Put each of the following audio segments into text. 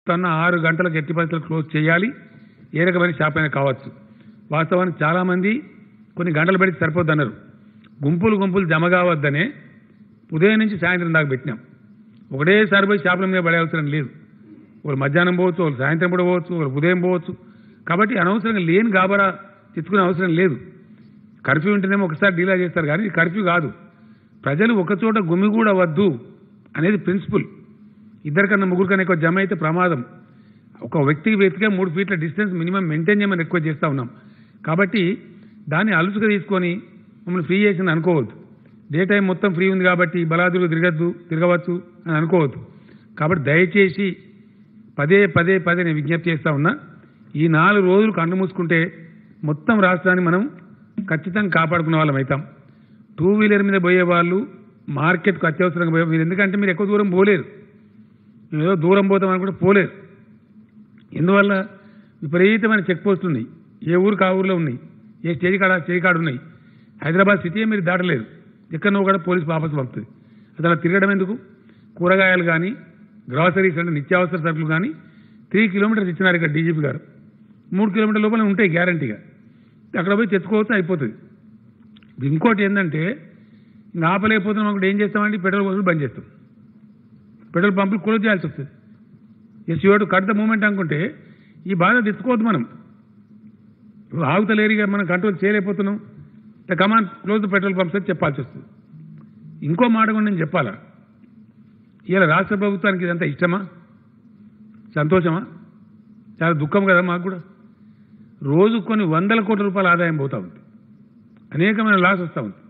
తన ఆరు గంటలకు ఎట్టి పరిస్థితులు క్లోజ్ చేయాలి ఏ రకమైన షాప్ అయినా కావచ్చు వాస్తవానికి చాలామంది కొన్ని గంటలు పెడితే సరిపోద్ది అన్నారు గుంపులు గుంపులు జమ కావద్దనే ఉదయం నుంచి సాయంత్రం దాకా పెట్టినాం ఒకటేసారి పోయి షాపుల మీద పడే అవసరం లేదు ఒకరు మధ్యాహ్నం పోవచ్చు ఒకరు సాయంత్రం కూడా పోవచ్చు ఒకరు ఉదయం పోవచ్చు కాబట్టి అనవసరంగా లేని గాబరా తెచ్చుకునే అవసరం లేదు కర్ఫ్యూ ఉంటేనేమో ఒకసారి డీలా చేస్తారు కానీ ఇది కర్ఫ్యూ కాదు ప్రజలు ఒకచోట గుమిగూడవద్దు అనేది ప్రిన్సిపల్ ఇద్దరికన్నా ముగ్గురు కన్నా ఎక్కువ జమ అయితే ప్రమాదం ఒక వ్యక్తికి వ్యక్తిగా మూడు ఫీట్ల డిస్టెన్స్ మినిమం మెయింటైన్ చేయమని రిక్వెస్ట్ చేస్తూ ఉన్నాం కాబట్టి దాన్ని అలుసుగా తీసుకొని మమ్మల్ని ఫ్రీ చేసింది అనుకోవద్దు డే టైం మొత్తం ఫ్రీ ఉంది కాబట్టి బలాదులు తిరగద్దు తిరగవచ్చు అని అనుకోవద్దు కాబట్టి దయచేసి పదే పదే పదే నేను విజ్ఞప్తి చేస్తా ఉన్నా ఈ నాలుగు రోజులు కన్ను మూసుకుంటే మొత్తం రాష్ట్రాన్ని మనం ఖచ్చితంగా కాపాడుకునే వాళ్ళం అవుతాం టూ వీలర్ మీద పోయే వాళ్ళు మార్కెట్కు అత్యవసరంగా పోయే మీరు ఎందుకంటే మీరు ఎక్కువ దూరం పోలేరు మీరు ఏదో దూరం పోతాం అనుకుంటే పోలేరు ఎందువల్ల విపరీతమైన చెక్ పోస్ట్ ఉన్నాయి ఏ ఊరికి ఆ ఊరిలో ఉన్నాయి ఏ స్టేజ్ కాడ ఆ స్టేజ్ కాడ ఉన్నాయి హైదరాబాద్ సిటీ మీరు దాటలేదు ఎక్కడనో కూడా పోలీస్ వాపసు పంపుతుంది అసలు అలా తిరగడం ఎందుకు కూరగాయలు కానీ గ్రాసరీస్ అంటే నిత్యావసర సరుకులు కానీ త్రీ కిలోమీటర్స్ ఇచ్చినారు ఇక్కడ డీజీపీ గారు మూడు కిలోమీటర్ల లోపల ఉంటాయి గ్యారంటీగా అక్కడ పోయి తెచ్చుకోవచ్చు అయిపోతుంది ఇంకోటి ఏంటంటే ఇంకా ఆపలేకపోతున్నాం అక్కడ ఏం చేస్తామంటే పెట్రోల్ బస్సులు బంద్ చేస్తాం పెట్రోల్ పంపులు క్లోజ్ చేయాల్సి వస్తుంది as you to cut the movement అనుకుంటే ఈ బాధ తెచ్చుకోవద్దు మనం ఇప్పుడు ఆగుతలేరుగా మనం కంట్రోల్ చేయలేకపోతున్నాం come on close the petrol pumps అని చెప్పాల్సి వస్తుంది ఇంకో మాట కూడా నేను చెప్పాలా ఇలా రాష్ట్ర ప్రభుత్వానికి ఇదంతా ఇష్టమా సంతోషమా చాలా దుఃఖం కదా మాకు కూడా రోజు కొన్ని వందల కోట్ల రూపాయల ఆదాయం పోతా ఉంది అనేకమైన లాస్ వస్తూ ఉంది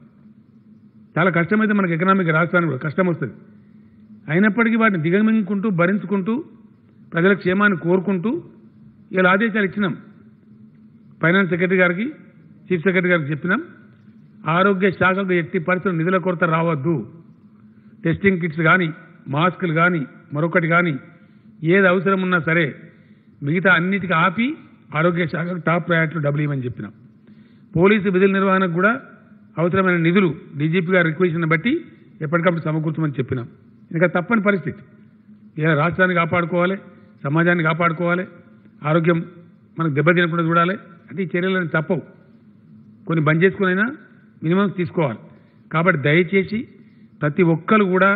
చాలా కష్టమైతే మనకి ఎకనామిక్ రాష్ట్రానికి కూడా కష్టం వస్తుంది అయినప్పటికీ వాటిని దిగమింగుకుంటూ భరించుకుంటూ ప్రజల క్షేమాన్ని కోరుకుంటూ ఇలా ఆదేశాలు ఇచ్చినాం ఫైనాన్స్ సెక్రటరీ గారికి చీఫ్ సెక్రటరీ గారికి చెప్పినాం ఆరోగ్య శాఖకు ఎట్టి పరిస్థితులు నిధుల కొరత రావద్దు టెస్టింగ్ కిట్స్ కానీ మాస్కులు కానీ మరొకటి కానీ ఏది అవసరం ఉన్నా సరే మిగతా అన్నిటికీ ఆపి ఆరోగ్య శాఖకు టాప్ ప్రయారిటీ డబ్బులు ఇవ్వమని చెప్పినాం పోలీసు విధుల నిర్వహణకు కూడా అవసరమైన నిధులు డీజీపీ గారి రిక్వెస్ట్ని బట్టి ఎప్పటికప్పుడు సమకూర్చమని చెప్పినాం ఇంకా తప్పని పరిస్థితి ఇలా రాష్ట్రాన్ని కాపాడుకోవాలి సమాజాన్ని కాపాడుకోవాలి ఆరోగ్యం మనకు దెబ్బతినకుండా చూడాలి అంటే ఈ చర్యలను తప్పవు కొన్ని బంద్ చేసుకునైనా మినిమం తీసుకోవాలి కాబట్టి దయచేసి ప్రతి ఒక్కరు కూడా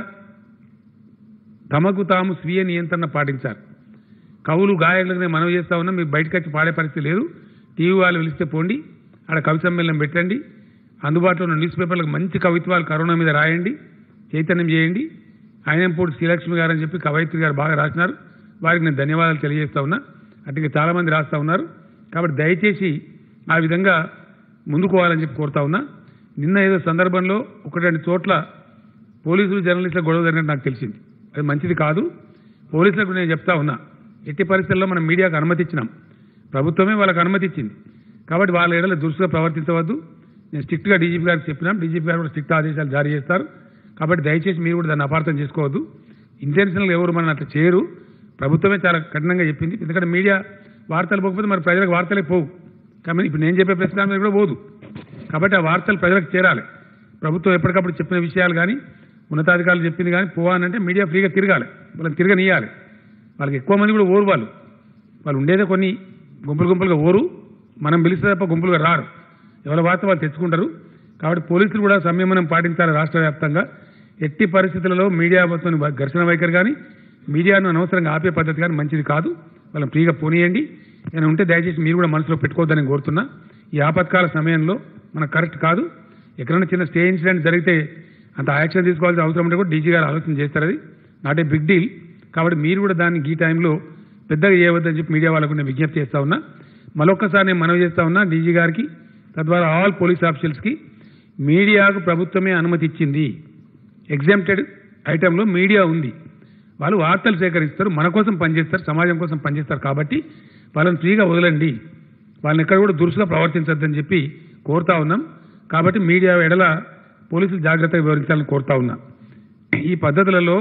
తమకు తాము స్వీయ నియంత్రణ పాటించాలి కవులు గాయకులకు నేను మనవి చేస్తా ఉన్నా మీరు బయటకు వచ్చి పాడే పరిస్థితి లేదు టీవీ వాళ్ళు పిలిస్తే పోండి ఆడ కవి సమ్మేళనం పెట్టండి అందుబాటులో ఉన్న న్యూస్ పేపర్లకు మంచి కవిత్వాలు కరోనా మీద రాయండి చైతన్యం చేయండి ఆయనంపూడి శ్రీలక్ష్మి గారు అని చెప్పి కవయిత్రి గారు బాగా రాసినారు వారికి నేను ధన్యవాదాలు తెలియజేస్తా ఉన్నా అట్లా చాలామంది రాస్తా ఉన్నారు కాబట్టి దయచేసి ఆ విధంగా ముందుకు పోవాలని చెప్పి కోరుతా ఉన్నా నిన్న ఏదో సందర్భంలో ఒకటి రెండు చోట్ల పోలీసులు జర్నలిస్టుల గొడవ జరిగినట్టు నాకు తెలిసింది అది మంచిది కాదు పోలీసులకు నేను చెప్తా ఉన్నా ఎట్టి పరిస్థితుల్లో మనం మీడియాకు అనుమతి ఇచ్చినాం ప్రభుత్వమే వాళ్ళకి అనుమతి ఇచ్చింది కాబట్టి వాళ్ళ ఏడల దురుసుగా ప్రవర్తించవద్దు నేను స్ట్రిక్ట్గా డీజీపీ గారికి చెప్పినాం డీజీపీ గారు కూడా స్ట్రిక్ట్ ఆదేశాలు జారీ చేస్తారు కాబట్టి దయచేసి మీరు కూడా దాన్ని అపార్థం చేసుకోవద్దు ఇంటెన్షనల్గా ఎవరు మనం అట్లా చేయరు ప్రభుత్వమే చాలా కఠినంగా చెప్పింది ఎందుకంటే మీడియా వార్తలు పోకపోతే మరి ప్రజలకు వార్తలే పోవు కాబట్టి ఇప్పుడు నేను చెప్పే ప్రెస్ కాన్ఫరెన్స్ కూడా పోదు కాబట్టి ఆ వార్తలు ప్రజలకు చేరాలి ప్రభుత్వం ఎప్పటికప్పుడు చెప్పిన విషయాలు కానీ ఉన్నతాధికారులు చెప్పింది కానీ పోవాలంటే మీడియా ఫ్రీగా తిరగాలి వాళ్ళకి తిరగనియాలి వాళ్ళకి ఎక్కువ మంది కూడా ఓరు వాళ్ళు వాళ్ళు ఉండేదే కొన్ని గుంపులు గుంపులుగా ఓరు మనం పిలిస్తే తప్ప గుంపులుగా రారు ఎవరి వార్త వాళ్ళు తెచ్చుకుంటారు కాబట్టి పోలీసులు కూడా సంయమనం పాటించాలి రాష్ట్ర వ్యాప్తంగా ఎట్టి పరిస్థితులలో మీడియా మొత్తం ఘర్షణ వైఖరి కానీ మీడియాను అనవసరంగా ఆపే పద్ధతి కానీ మంచిది కాదు వాళ్ళని ఫ్రీగా పోనీయండి నేను ఉంటే దయచేసి మీరు కూడా మనసులో పెట్టుకోవద్దని కోరుతున్నా ఈ ఆపత్కాల సమయంలో మనకు కరెక్ట్ కాదు ఎక్కడైనా చిన్న స్టే ఇన్సిడెంట్ జరిగితే అంత యాక్షన్ తీసుకోవాల్సిన అవసరం ఉంటే కూడా డీజీ గారు ఆలోచన చేస్తారు అది నాట్ ఏ బిగ్ డీల్ కాబట్టి మీరు కూడా దాన్ని ఈ టైంలో పెద్దగా చేయవద్దని చెప్పి మీడియా వాళ్ళకు నేను విజ్ఞప్తి చేస్తా ఉన్నా మరొకసారి నేను మనవి చేస్తా ఉన్నా డీజీ గారికి తద్వారా ఆల్ పోలీస్ ఆఫీషియల్స్కి మీడియాకు ప్రభుత్వమే అనుమతి ఇచ్చింది ఎగ్జామ్టెడ్ ఐటెంలో మీడియా ఉంది వాళ్ళు వార్తలు సేకరిస్తారు మన కోసం పనిచేస్తారు సమాజం కోసం పనిచేస్తారు కాబట్టి వాళ్ళని ఫ్రీగా వదలండి వాళ్ళని ఎక్కడ కూడా దురుసుగా ప్రవర్తించొద్దని చెప్పి కోరుతా ఉన్నాం కాబట్టి మీడియా ఎడల పోలీసులు జాగ్రత్తగా వివరించాలని కోరుతా ఉన్నా ఈ పద్ధతులలో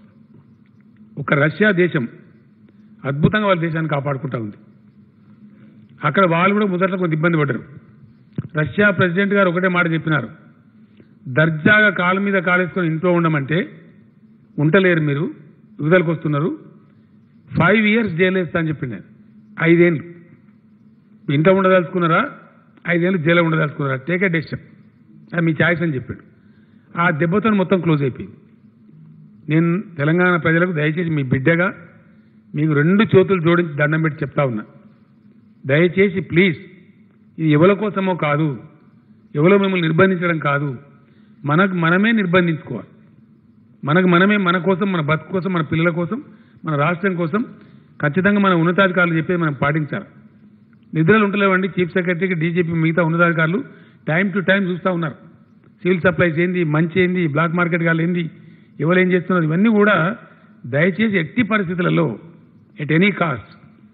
ఒక రష్యా దేశం అద్భుతంగా వాళ్ళ దేశాన్ని కాపాడుకుంటా ఉంది అక్కడ వాళ్ళు కూడా మొదట్లో కొంత ఇబ్బంది పడ్డారు రష్యా ప్రెసిడెంట్ గారు ఒకటే మాట చెప్పినారు దర్జాగా కాలు మీద కాలేసుకొని ఇంట్లో ఉండమంటే ఉంటలేరు మీరు విడుదలకు వస్తున్నారు ఫైవ్ ఇయర్స్ జైలు వేస్తా అని చెప్పింది నేను ఐదేళ్ళు ఇంట్లో ఉండదలుచుకున్నారా ఐదేళ్ళు జైల్లో ఉండదలుచుకున్నారా టేక్ ఏ డెసిషన్ అది మీ ఛాయిస్ అని చెప్పాడు ఆ దెబ్బతో మొత్తం క్లోజ్ అయిపోయింది నేను తెలంగాణ ప్రజలకు దయచేసి మీ బిడ్డగా మీకు రెండు చేతులు జోడించి దండం పెట్టి చెప్తా ఉన్నా దయచేసి ప్లీజ్ ఇది ఎవరి కోసమో కాదు ఎవరో మిమ్మల్ని నిర్బంధించడం కాదు మనకు మనమే నిర్బంధించుకోవాలి మనకు మనమే మన కోసం మన బతుకు కోసం మన పిల్లల కోసం మన రాష్ట్రం కోసం ఖచ్చితంగా మన ఉన్నతాధికారులు చెప్పేది మనం పాటించాలి నిధులు ఉంటలేవండి చీఫ్ సెక్రటరీకి డీజీపీ మిగతా ఉన్నతాధికారులు టైం టు టైం చూస్తూ ఉన్నారు సివిల్ సప్లైస్ ఏంది మంచి ఏంది బ్లాక్ మార్కెట్ గాలు ఏంది ఎవరు ఏం చేస్తున్నారు ఇవన్నీ కూడా దయచేసి ఎట్టి పరిస్థితులలో ఎట్ ఎనీ కాస్ట్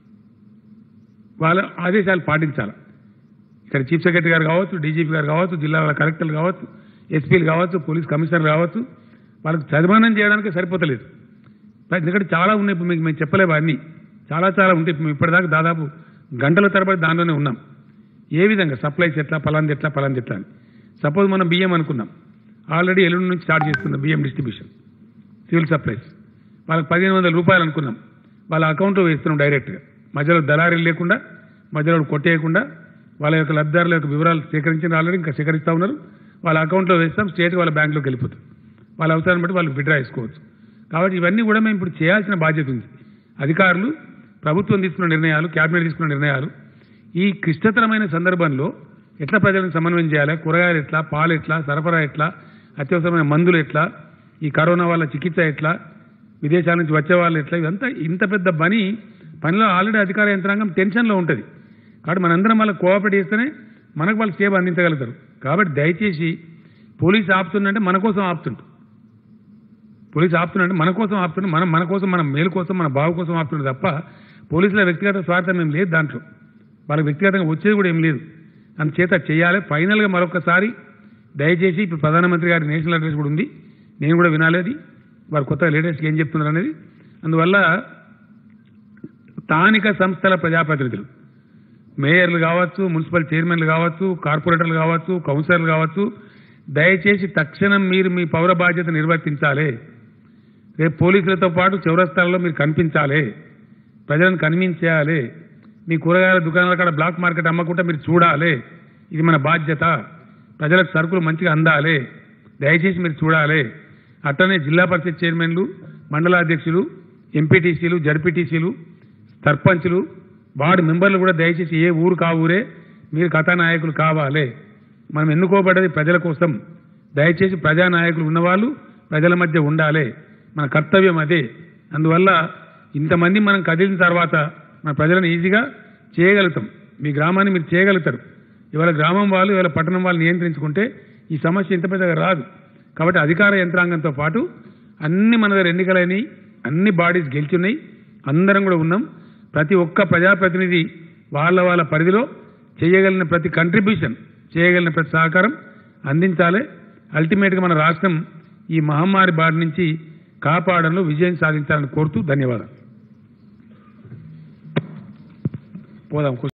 వాళ్ళ ఆదేశాలు పాటించాలి ఇక్కడ చీఫ్ సెక్రటరీ గారు కావచ్చు డీజీపీ గారు కావచ్చు జిల్లా కలెక్టర్లు కావచ్చు ఎస్పీలు కావచ్చు పోలీస్ కమిషనర్లు కావచ్చు వాళ్ళకి చదిమానం చేయడానికి సరిపోతలేదు ఎందుకంటే చాలా ఉన్నాయి ఇప్పుడు మీకు మేము చెప్పలేము అన్నీ చాలా చాలా ఉంటాయి ఇప్పుడు మేము ఇప్పటిదాకా దాదాపు గంటల తరబడి దానిలోనే ఉన్నాం ఏ విధంగా సప్లైస్ ఎట్లా పలాంది ఎట్లా పలాంది ఎట్లా అని సపోజ్ మనం బియ్యం అనుకున్నాం ఆల్రెడీ ఎల్లుండి నుంచి స్టార్ట్ చేస్తున్నాం బియ్యం డిస్ట్రిబ్యూషన్ సివిల్ సప్లైస్ వాళ్ళకి పదిహేను వందల రూపాయలు అనుకున్నాం వాళ్ళ అకౌంట్లో వేస్తున్నాం డైరెక్ట్గా మధ్యలో దళారీలు లేకుండా మధ్యలో కొట్టేయకుండా వాళ్ళ యొక్క లబ్ధిదారుల యొక్క వివరాలు సేకరించిన ఆల్రెడీ ఇంకా సేకరిస్తూ ఉన్నారు వాళ్ళ అకౌంట్లో వేస్తాం స్టేట్ వాళ్ళ బ్యాంకులోకి వెళ్ళిపోతుంది వాళ్ళ అవసరాన్ని బట్టి వాళ్ళు విడ్రా చేసుకోవచ్చు కాబట్టి ఇవన్నీ కూడా మేము ఇప్పుడు చేయాల్సిన బాధ్యత ఉంది అధికారులు ప్రభుత్వం తీసుకున్న నిర్ణయాలు క్యాబినెట్ తీసుకున్న నిర్ణయాలు ఈ క్లిష్టతరమైన సందర్భంలో ఎట్లా ప్రజలను సమన్వయం చేయాలి కూరగాయలు ఎట్లా పాలు ఎట్లా సరఫరా ఎట్లా అత్యవసరమైన మందులు ఎట్లా ఈ కరోనా వల్ల చికిత్స ఎట్లా విదేశాల నుంచి వచ్చే వాళ్ళు ఎట్లా ఇదంతా ఇంత పెద్ద పని పనిలో ఆల్రెడీ అధికార యంత్రాంగం టెన్షన్లో ఉంటుంది కాబట్టి మనందరం వాళ్ళకి కోఆపరేట్ చేస్తేనే మనకు వాళ్ళు సేవ అందించగలుగుతారు కాబట్టి దయచేసి పోలీసు ఆపుతుందంటే మన కోసం ఆపుతుంటు పోలీసు ఆపుతుందంటే మన కోసం ఆపుతుండే మనం మన కోసం మన మేలు కోసం మన బావు కోసం ఆపుతుండే తప్ప పోలీసుల వ్యక్తిగత స్వార్థం ఏం లేదు దాంట్లో వాళ్ళకి వ్యక్తిగతంగా వచ్చేది కూడా ఏం లేదు అందుచేత చేయాలి ఫైనల్గా మరొకసారి దయచేసి ఇప్పుడు ప్రధానమంత్రి గారి నేషనల్ అడ్రస్ కూడా ఉంది నేను కూడా వినాలేది వారు కొత్తగా లేటెస్ట్గా ఏం చెప్తున్నారు అనేది అందువల్ల స్థానిక సంస్థల ప్రజాప్రతినిధులు మేయర్లు కావచ్చు మున్సిపల్ చైర్మన్లు కావచ్చు కార్పొరేటర్లు కావచ్చు కౌన్సిలర్లు కావచ్చు దయచేసి తక్షణం మీరు మీ పౌర బాధ్యత నిర్వర్తించాలి రేపు పోలీసులతో పాటు చౌరస్తాలలో మీరు కనిపించాలి ప్రజలను కనిపించేయాలి మీ కూరగాయల దుకాణాల కాడ బ్లాక్ మార్కెట్ అమ్మకుండా మీరు చూడాలి ఇది మన బాధ్యత ప్రజలకు సరుకులు మంచిగా అందాలి దయచేసి మీరు చూడాలి అట్లనే జిల్లా పరిషత్ చైర్మన్లు మండలాధ్యక్షులు ఎంపీటీసీలు జడ్పీటీసీలు సర్పంచులు వార్డు మెంబర్లు కూడా దయచేసి ఏ ఊరు కా ఊరే మీరు కథానాయకులు కావాలి మనం ఎన్నుకోబడ్డది ప్రజల కోసం దయచేసి ప్రజానాయకులు ఉన్నవాళ్ళు ప్రజల మధ్య ఉండాలి మన కర్తవ్యం అదే అందువల్ల ఇంతమంది మనం కదిలిన తర్వాత మన ప్రజలను ఈజీగా చేయగలుగుతాం మీ గ్రామాన్ని మీరు చేయగలుగుతారు ఇవాళ గ్రామం వాళ్ళు ఇవాళ పట్టణం వాళ్ళు నియంత్రించుకుంటే ఈ సమస్య ఇంత పెద్దగా రాదు కాబట్టి అధికార యంత్రాంగంతో పాటు అన్ని మన దగ్గర ఎన్నికలైనవి అన్ని బాడీస్ గెలిచున్నాయి అందరం కూడా ఉన్నాం ప్రతి ఒక్క ప్రజాప్రతినిధి వాళ్ళ వాళ్ళ పరిధిలో చేయగలిగిన ప్రతి కంట్రిబ్యూషన్ చేయగలిగిన ప్రతి సహకారం అందించాలి అల్టిమేట్గా మన రాష్ట్రం ఈ మహమ్మారి బారి నుంచి కాపాడంలో విజయం సాధించాలని కోరుతూ ధన్యవాదాలు పోదాం